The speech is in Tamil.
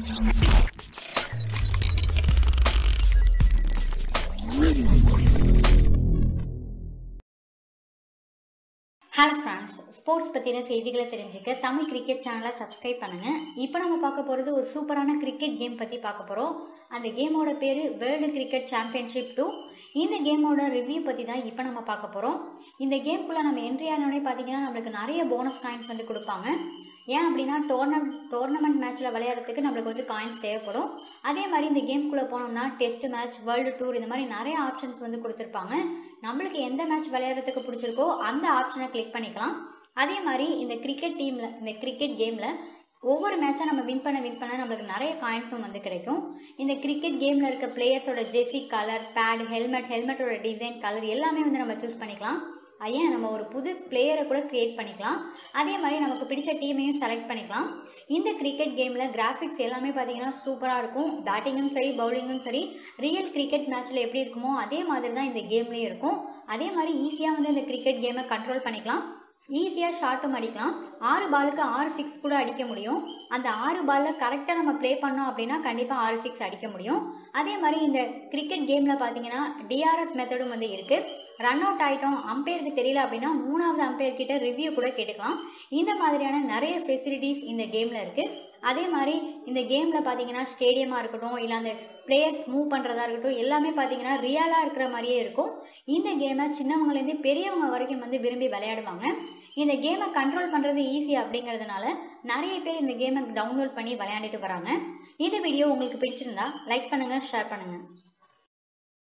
ஹலோ ஃப்ரெண்ட்ஸ் ஸ்போர்ட்ஸ் பற்றின செய்திகளை தெரிஞ்சுக்க தமிழ் கிரிக்கெட் சேனலை சப்ஸ்கிரைப் பண்ணுங்கள் இப்போ நம்ம பார்க்க போகிறது ஒரு சூப்பரான கிரிக்கெட் கேம் பற்றி பார்க்க போகிறோம் அந்த கேமோட பேர் வேர்ல்டு கிரிக்கெட் சாம்பியன்ஷிப் டூ இந்த கேமோட ரிவ்யூ பற்றி தான் இப்போ நம்ம பார்க்க போகிறோம் இந்த கேம்குள்ளே நம்ம என்ட்ரி ஆனோடனே பார்த்தீங்கன்னா நம்மளுக்கு நிறைய போனஸ் காயின்ஸ் வந்து கொடுப்பாங்க ஏன் அப்படின்னா டோர்னமெண்ட் டோர்னமெண்ட் மேட்ச்சில் விளையாடுறதுக்கு நம்மளுக்கு வந்து காயின்ஸ் தேவைப்படும் அதே மாதிரி இந்த கேம்குள்ளே போனோம்னா டெஸ்ட் மேட்ச் வேர்ல்டு டூர் இந்த மாதிரி நிறைய ஆப்ஷன்ஸ் வந்து கொடுத்துருப்பாங்க நம்மளுக்கு எந்த மேட்ச் விளையாடுறதுக்கு பிடிச்சிருக்கோ அந்த ஆப்ஷனை கிளிக் பண்ணிக்கலாம் அதே மாதிரி இந்த கிரிக்கெட் டீமில் இந்த கிரிக்கெட் கேமில் ஒவ்வொரு மேட்சை நம்ம வின் பண்ண வின் பண்ண நம்மளுக்கு நிறைய காயின்ஸும் வந்து கிடைக்கும் இந்த கிரிக்கெட் கேமில் இருக்க பிளேயர்ஸோட ஜெர்சி கலர் பேட் ஹெல்மெட் ஹெல்மெட்டோட டிசைன் கலர் எல்லாமே வந்து நம்ம சூஸ் பண்ணிக்கலாம் ஏன் நம்ம ஒரு புது பிளேயரை கூட கிரியேட் பண்ணிக்கலாம் அதே மாதிரி நமக்கு பிடிச்ச டீமையும் செலக்ட் பண்ணிக்கலாம் இந்த கிரிக்கெட் கேமில் கிராஃபிக்ஸ் எல்லாமே பார்த்தீங்கன்னா சூப்பராக இருக்கும் பேட்டிங்கும் சரி பவுலிங்கும் சரி ரியல் கிரிக்கெட் மேட்ச்சில் எப்படி இருக்குமோ அதே மாதிரி தான் இந்த கேம்லேயும் இருக்கும் அதே மாதிரி ஈஸியாக வந்து இந்த கிரிக்கெட் கேமை கண்ட்ரோல் பண்ணிக்கலாம் ஈஸியாக ஷாட்டும் அடிக்கலாம் ஆறு பாலுக்கு ஆறு சிக்ஸ் கூட அடிக்க முடியும் அந்த ஆறு பாலில் கரெக்டாக நம்ம ப்ளே பண்ணோம் அப்படின்னா கண்டிப்பாக ஆறு சிக்ஸ் அடிக்க முடியும் அதே மாதிரி இந்த கிரிக்கெட் கேமில் பார்த்தீங்கன்னா டிஆர்எஸ் மெத்தடும் வந்து இருக்குது ரன் அவுட் ஆகிட்டோம் அம்பையருக்கு தெரியல அப்படின்னா மூணாவது அம்பையர் கிட்ட ரிவ்யூ கூட கேட்டுக்கலாம் இந்த மாதிரியான நிறைய ஃபெசிலிட்டிஸ் இந்த கேமில் இருக்குது அதே மாதிரி இந்த கேமில் பார்த்தீங்கன்னா ஸ்டேடியமாக இருக்கட்டும் இல்லை அந்த பிளேயர்ஸ் மூவ் பண்ணுறதா இருக்கட்டும் எல்லாமே பார்த்தீங்கன்னா ரியலாக இருக்கிற மாதிரியே இருக்கும் இந்த கேமை சின்னவங்கலேருந்து பெரியவங்க வரைக்கும் வந்து விரும்பி விளையாடுவாங்க இந்த கேமை கண்ட்ரோல் பண்ணுறது ஈஸி அப்படிங்கிறதுனால நிறைய பேர் இந்த கேமை டவுன்லோட் பண்ணி விளையாண்டுட்டு வராங்க இந்த வீடியோ உங்களுக்கு பிடிச்சிருந்தா லைக் பண்ணுங்கள் ஷேர் பண்ணுங்கள்